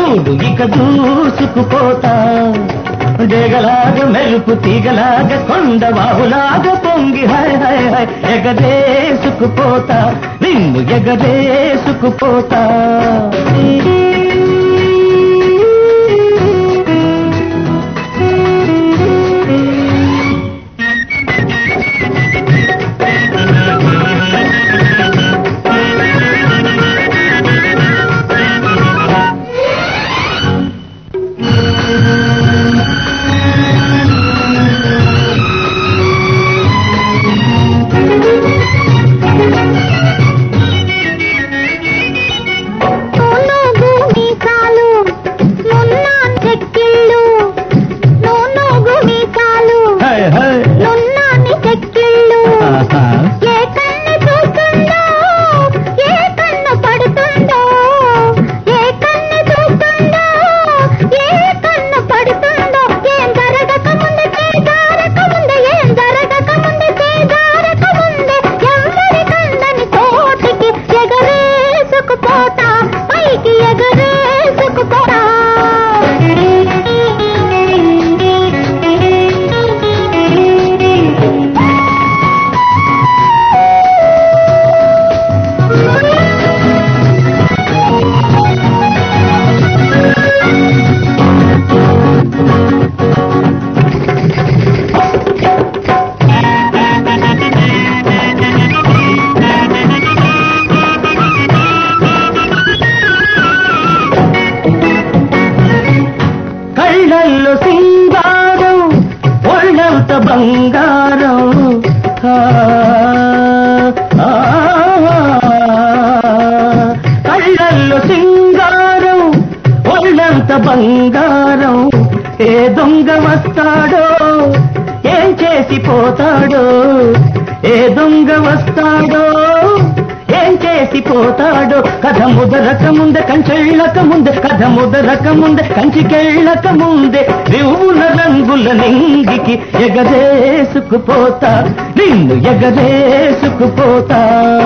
చూడు ఇక దూసుకుపోతా డేగలాగా మెరుపు తీగలాగా కొండ వాహులాగా పొంగి హై హై హై ఎగరేసుకుపోతా నిన్ను ఎగరేసుకుపోతా నూనూగు మీసాలు నున్నా చెక్కిళ్ళు నూనూగు మీసాలు హై హై నున్నాని చెక్కిళ్ళు ఆహా. ఏ కన్ను చూస్తుందో ఏ కన్ను పడుతుందో ఏ కన్ను చూస్తుందో ఏ కన్ను పడుతుందో ఏం జరగక ముందే చేజారక ముందే ఏం జరగక ముందే చేజారక ముందే ఎవరి కందని తోటికి ఎగరేసుకుపోతా పైకి ఎగరేసుకుపోతా కళ్ళల్లో సింగారం ఒళ్ళంత బంగారం ఆ, ఆ, కళ్ళల్లో సింగారం ఒళ్ళంత బంగారం ఏ దొంగ వస్తాడో ఏం చేసి పోతాడో ఏ దొంగ వస్తాడో ఏం చేసి పోతాడో కథ ముదరక ముందే కంచెళ్ళక ముందే కథ ముదరక ముందే కంచికెళ్ళక ముందే రివుల రంగుల నింగికి ఎగరేసుకుపోతా నిన్ను ఎగరేసుకుపోతా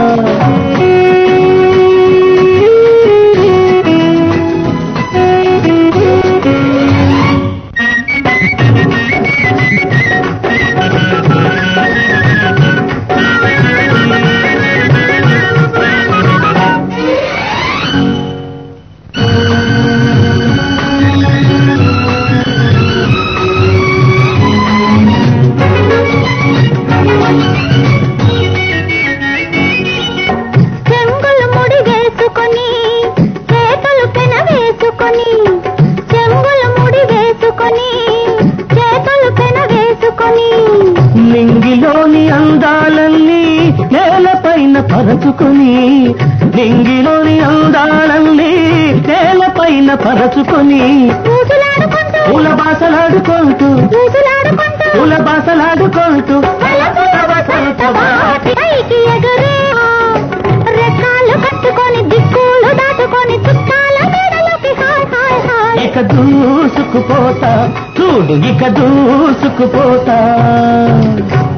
చెంగులు ముడి వేసుకొని చేతులు పెన వేసుకొని చెంగులు ముడి వేసుకొని చేతులు పెన వేసుకొని నింగిలోని అందాలన్నీ నేలపైన పరచుకొని నింగిలోని అందాలన్నీ నేలపైన పరచుకొని ఊసులాడుకుంటూ పూల బాసలాడుకుంటూ ఊసులాడుకుంటూ పూల బాసలాడుకుంటూ వలపుల వసంత వాటి పైకి ఎగరే రెక్కాలు కట్టుకొని దిక్కులు దాటుకొని చుట్టాల మేడలోకి హాయ్ హాయ్ హాయ్ ఇక దూసుకుపోతా చూడు ఇక దూసుకుపోతా